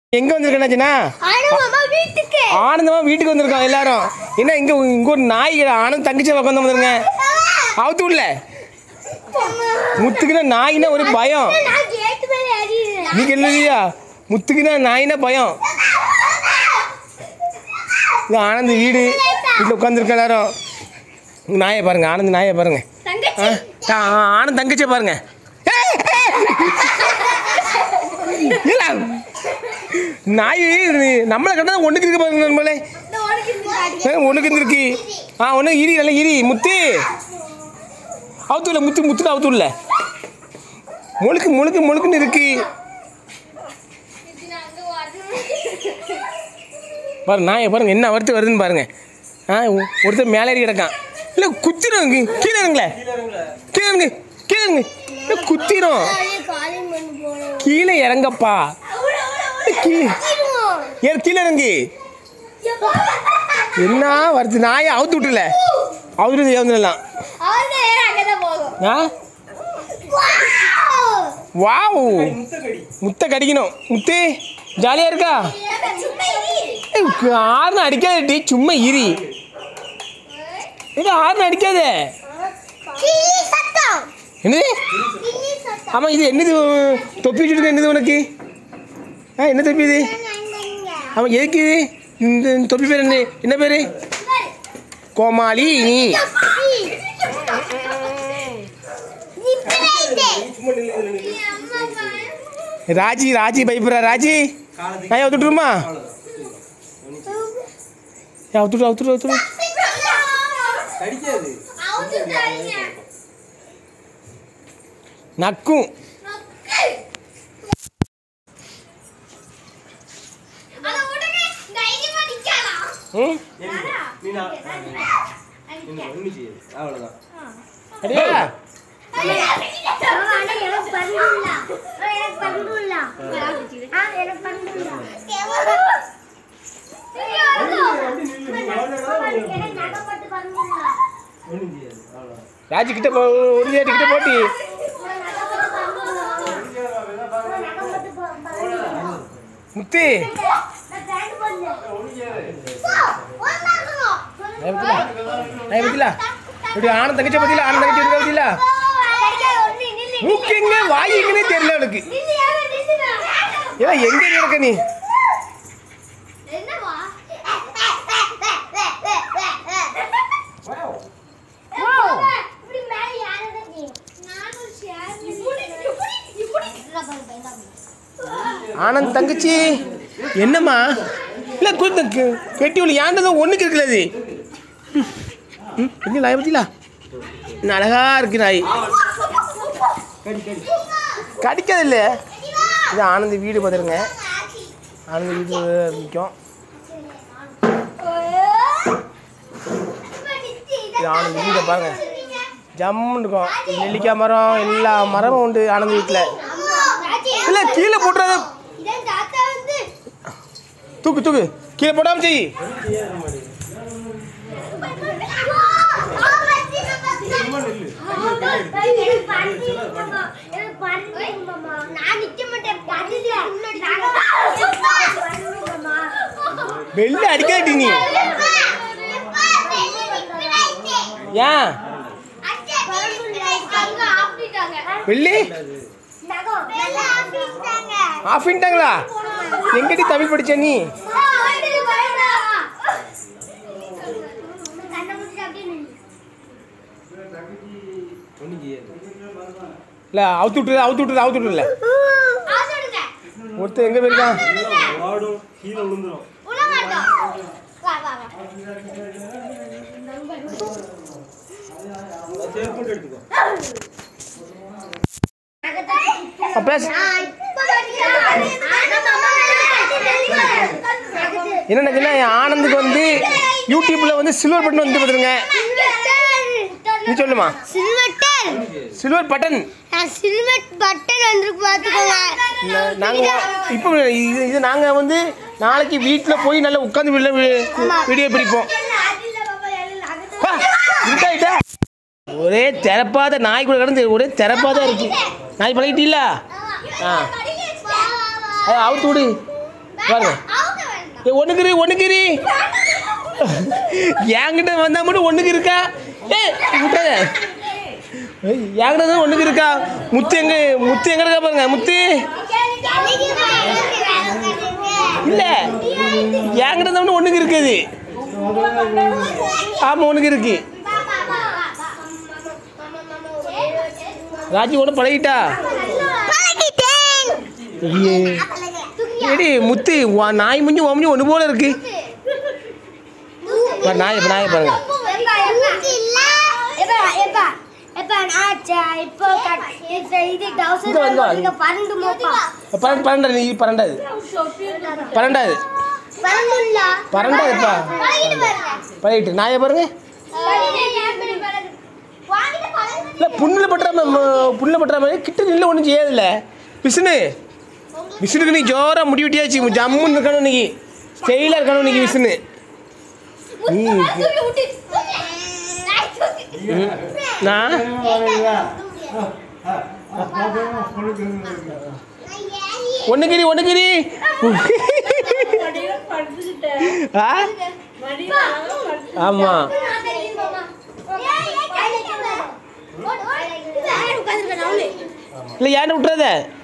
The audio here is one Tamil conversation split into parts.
எங்கே வந்திருக்கேன்னாச்சுன்னா அனுமாமா வீட்டுக்கு ஆனந்தமா வீட்டுக்கு வந்திருக்கோம் எல்லாரும் என்ன இங்கே இங்கே ஒரு நாய் ஆனந்த் தங்கச்சி உட்காந்து வந்துருங்க அவுத்து விடல முத்துக்குன்னா நாய்னா ஒரு பயம் நான் கேட்டு மேல ஏறிடுறேன் நீங்க இல்லையா முத்துக்குன்னா நாய்னா பயம் இது ஆனந்த் வீடு வீட்டில் உட்காந்துருக்க எல்லாரும் உங்க நாயை பாருங்க ஆனந்த் நாயை பாருங்க ஆ, தங்கச்சி ஆ, ஆ, ஆனந்த் தங்கச்சியை பாருங்க இல்ல நாய் நம்மளை கண்டா ஒண்ணுக்கு இருக்கு பாருங்க நம்மளே இந்த உனக்கு இந்த காடி ஒண்ணுக்கு இருந்திருக்கு ஆ ஒன்று இரி நல்லா இரி முத்து அவுத்துல முத்து முத்துட்டு அவுத்துல முழுக்கு முழுக்கு முழுக்குன்னு இருக்கு பாருங்க நாயை பாருங்க என்ன வருத்து வருதுன்னு பாருங்க ஆ ஒ- ஒருத்தர் மேலே ஏறி கிடக்கான் இல்லை குத்திரும் கீழே இருங்களே கீழே இருங்க கீழே இருங்க இல்லை குத்திரும் காலிங் பண்ணி போறோம் கீழே இறங்கப்பா கீழே ஏறு கீழே இறங்கு என்ன வருது நாயை அவுத்து விட்டுல அவுத்து ஏந்துடலாம் அவர்தான் ஏற அங்கதான் போகும் ஆ வாவ் முத்தை கடிக்கணும் முத்து ஜாலியாக இருக்கா சும்மா இரு. ஏய், ஆறுனு அடிக்காதடி சும்மா இரி இது ஆறுனு அடிக்காதே கிளி சத்தம் என்னது கிளி சத்தம் ஆமாம் இது என்னது தொப்பி வச்சுருக்க என்னது உனக்கு ஆ என்ன தொப்பி இது ஆமாம் எதுக்கு இது இந்த இந்த தொப்பி பேர் என்ன என்ன பேர் கோமாளி நீ ராஜி ராஜி பயப்படுறா ராஜி நான் அவுத்துட்டுருமா அவுத்துட்டு அவுத்துட்டு அவுத்துட்டு கடிக்காது நக்கும் ம் மீனா நீ ஒண்ணு செய்யாது அவ்வளோதான் அடியா ஒன்றும் செய்யாது அவ்வளோதான் ராஜி கிட்ட போ ஒரு சேட்டு கிட்ட போட்டி முத்து நான் பத்தில இப்படி ஆனந்த தங்கச்சி பத்தில ஆனந்த தங்கச்சி இருக்க பத்தில மூக்கு எங்க வாய் எங்கன்னே தெரியல அவளுக்கு ஏன் எங்க இருக்க நீ என்னவா இப்படி மேல யாரதான் செய்யும் நானும் ஷேர் இப்படி இப்படி இப்படி ஆனந்த் தங்கச்சி என்னம்மா இல்லை கொஞ்ச கெட்டி உள்ள ஏண்டதும் ஒன்றுக்கு இருக்குல்ல அது ம் என்ன நாய் பத்திலா என்ன அழகா இருக்கு நாய் கடிக்காது இல்லை இது ஆனந்த் வீடு பார்த்துருங்க ஆனந்த் வீடு நிற்கும் இது ஆனந்த் வீடை பாருங்க ஜம்முன்னு இருக்கும் நெல்லிக்காய் மரம் எல்லா மரமும் உண்டு ஆனந்த் வீட்டில் இல்லை கீழே போட்டுறாத தூக்கு தூக்கு கீழே போடாம செய் வெளில அடிக்காட்டி நீ ஏன் வெள்ளி ஆஃப் பண்ணிட்டாங்களா எங்கடி தமிழ் படிச்ச நீ ஒன்றும் செய்யாது இல்லை அவுத்து விட்டுரு அவுத்து விட்டுரு அவுத்து விட்டுருல ஒருத்தர் எங்கே போயிருக்கான் ஓடும் கீழே விழுந்துரும் சேர் போட்டு எடுத்துக்கோ அப்போ என்னென்னா ஆனந்துக்கு வந்து யூடியூப்பில் வந்து சில்வர் பட்டன் வந்து பார்த்துருங்க நீ சொல்லுமா சில்வட்டர் சில்வர் பட்டன் சில்வட் பட்டன் வந்து பார்த்துக்கோங்க நாங்கள் இப்போ இது இது நாங்கள் வந்து நாளைக்கு வீட்டில் போய் நல்லா உட்காந்து வீடியோ பிடிப்போம் பா, இருட்டாயிட்டா ஒரே திறப்பாத நாய் கூட கிடந்து ஒரே திறப்பாத இருக்கு நாய் பழகிட்டீங்களா ஆ அது அவுத்து விடு பாருங்க அவங்க வேண்டாம் ஏ ஒண்ணுக்குறி ஒண்ணுக்குறி என்கிட்ட வந்தா மட்டும் ஒண்ணுக்கு இருக்கா ஏ விட்டாத ஏய், என்கிட்ட தான் ஒண்ணுக்கு இருக்கா முத்து எங்க முத்து எங்க இருக்கா பாருங்க முத்து இல்ல என்கிட்ட தான் ஒண்ணுக்கு இருக்குது ஆமா ஒண்ணுக்கு இருக்கு ராஜி கூட பழகிட்டா ஐயே ஏடி முத்து உன் நாய் முஞ்சி உன் முஞ்சி ஒன்று போல இருக்கு பாரு, நாயை பாரு, நாயை பாருங்க. இங்க வா, இங்க வா. பறந்து மோப்பா பன்னெண்டு பன்னெண்டாது நீ பன்னெண்டாது பன்னெண்டாது பன்னெண்டாதுப்பா பழகிட்டு பாருங்க பழகிட்டு நாயை பாருங்க வாங்கிட்டு பழகுங்க இல்லை புண்ணில் பட்டுற புண்ணில் பட்டுற மாதிரி கிட்ட நில்ல ஒன்றும் செய்யாதுல்ல விஷ்ணு விஷ்ணுக்கு நீ ஜோராக முடி வெட்டியாச்சு ஜம்முன்னு இருக்கணும் இன்னைக்கு ஸ்டைலாக இருக்கணும் இன்னைக்கு விஷ்ணு நீ நான் ஒன்றுக்கிரி ஒன்றுக்கிரி ஆ ஆமாம் இல்லை ஏன்டா விட்டுறாத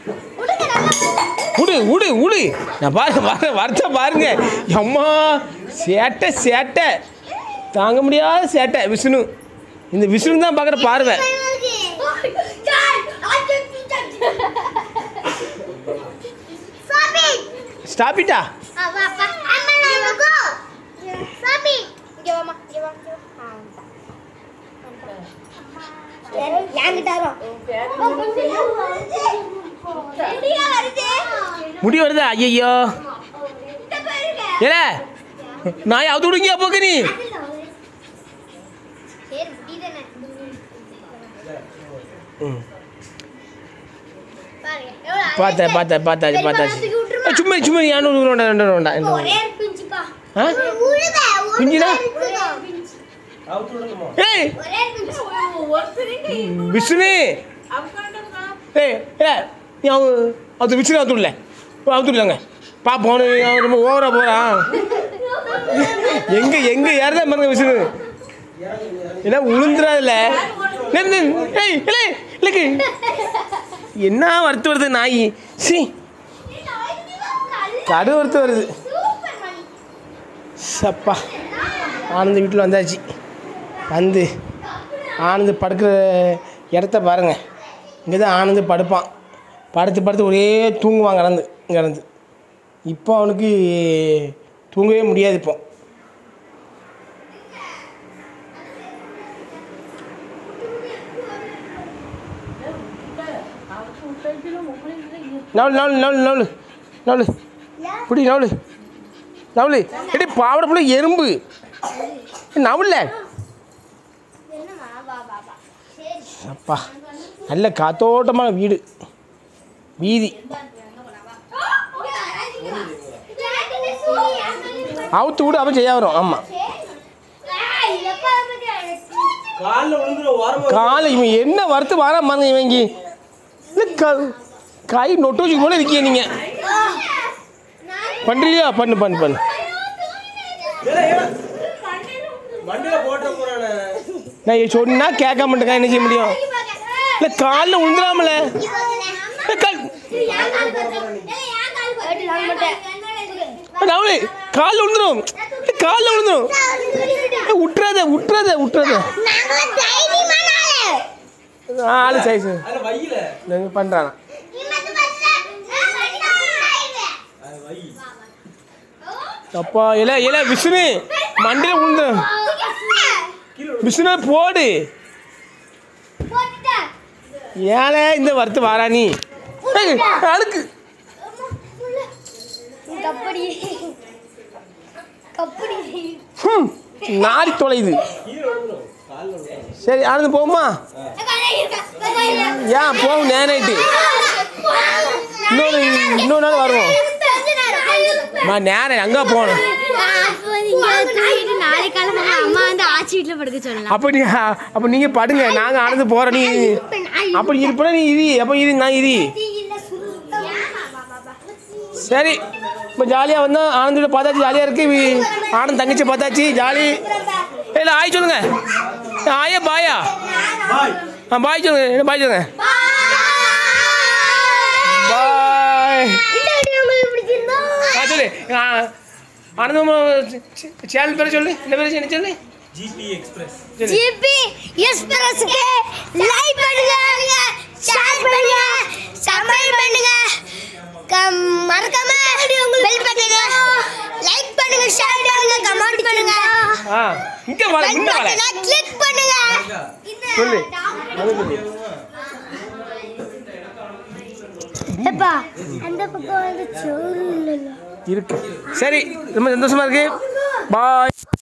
உடு உடு உடு நான் பாருங்க பாருங்க வரச்சா பாருங்க அம்மா சேட்டை சேட்டை தாங்க முடியாத சேட்டை விஷ்ணு இந்த விஷ்ணு தான் பார்க்குற பார்வை ஸ்டாப்பிட்டா முடி வருதா ஐயோ ஏல நாய் அவுத்து விடுங்க போக்கு நீ ம் பார்த்தேன் பார்த்தேன் பார்த்தாச்சு பார்த்தாச்சு ஏய், சும்மா சும்மா ஏன்னு வேண்டாம் வேண்டாம் வேண்டாம் என்ன ஒரே பிஞ்சுப்பா ஆ பிஞ்சுடா? அவுத்து விடணுமா ஏய் ஒரே பிஞ்சு விஷ்ணு ஏய் ஏ நீ அவ அது விஷ்ணு அவுத்து விடல அவுத்து விடலங்க பார்ப்போம் அவன் ரொம்ப ஓவராக போகிறான் எங்கே எங்கே ஏறதான் பாருங்க விஷ்ணு என்ன உளுந்துறாதுல நின்னு, ஏய் இல்லை இல்லைக்கு என்ன வருத்து வருது நாய் சி கடு வருத்து வருது சப்பா ஆனந்த் வீட்டில் வந்தாச்சு வந்து ஆனந்த் படுக்கிற இடத்த பாருங்கள் இங்கே தான் ஆனந்த் படுப்பான் படுத்து படுத்து ஒரே தூங்குவான் கிடந்து கிடந்து இப்போ அவனுக்கு தூங்கவே முடியாது இப்போ நவலு நவலு நவலு நவலு நவலு குடி நவலு நவலு எடி பாவடை புள்ள எறும்பு நவல என்னம்மா வா வா வா சரி அப்பா நல்ல காத்தோட்டமான வீடு வீதி அவுத்து விடு அவன் செய்ய வரும் ஆமாம் காலில் விழுந்துரும் ஓரமா காலை இவன் என்ன வறுத்து வாரா பாருங்க இவங்க இல்லை க கை நொட்டு வச்சு போல இருக்கீங்க நீங்கள் பண்ணுறியா பண்ணு பண்ணு பண்ணு வண்டியில போட்ட போறானே நான் சொன்னா கேட்க மாட்டேங்க என்ன செய்ய முடியும் இல்லை காலில் விழுந்துடாமல இல்லை கால் நவலு காலில் விழுந்துடும் இல்லை காலில் விழுந்துடும் ஏய், விட்டுறாத விட்டுறாத விட்டுறாத ஆளு சைஸ் அதில் வையில நாங்கள் பண்ணுறாங்க அது வை அப்பா இல இல விஷ்ணு மண்டையில் விழுந்து விஷ்ணு போடு ஏழை இந்த வறுத்து வாரா நீ ஏய், அழுக்கு கப்படி கப்படி ஹம், நாரி தொலைது கீழே விழுந்துரும் காலில் விழுந்துரும் சரி ஆனந்து போகுமா ஏன் போகும் நேராயிட்டு இன்னொரு இன்னொரு நாள் வருவோம் மா நேரம் எங்கே போகணும் நாளைக்கு காலமாக அம்மா வந்து ஆச்சி வீட்டில் படுக்க சொல்லலாம் அப்போ நீ அப்போ நீங்கள் படுங்க நாங்கள் ஆனந்து போகிறோம் நீ அப்போ இருப்பா நீ இரி அப்போ இரு நான் இரி சரி இப்போ ஜாலியாக வந்தோம் ஆனந்தோட பார்த்தாச்சு ஜாலியாக இருக்கு வி- ஆனந்த் தங்கச்சி பார்த்தாச்சு ஜாலி இல்லை ஆய் சொல்லுங்க ஆயா பாயா பாய் ஆ பாய் சொல்லுங்க என்ன பாய் சொல்லுங்க பாய் இந்த வீடியோ உங்களுக்கு பிடிச்சிருந்தா ஆ சொல்லு ஆ, ஆனந்தம் சேனல் பேர் சொல்லு என்ன பேர் என்ன சொல்லு ஜிபி எக்ஸ்பிரஸ் சொல்லு ஜிபி எக்ஸ்பிரஸ்க்கு லைக் பண்ணுங்க ஷேர் பண்ணுங்க சப்ஸ்கிரைப் பண்ணுங்க கம் மறக்காம பெல் பண்ணுங்க லைக் பண்ணுங்க ஷேர் பண்ணுங்க கமெண்ட் பண்ணுங்க ஆ இங்கே வர பெல் முன்ன வர பட்டனை கிளிக் பண்ணுங்க சொல்லு அது சொல்லு எப்பா அந்த பக்கம் வந்து சோறு இல்லைல்ல இருக்கு சரி ரொம்ப சந்தோஷமா இருக்கு பாய்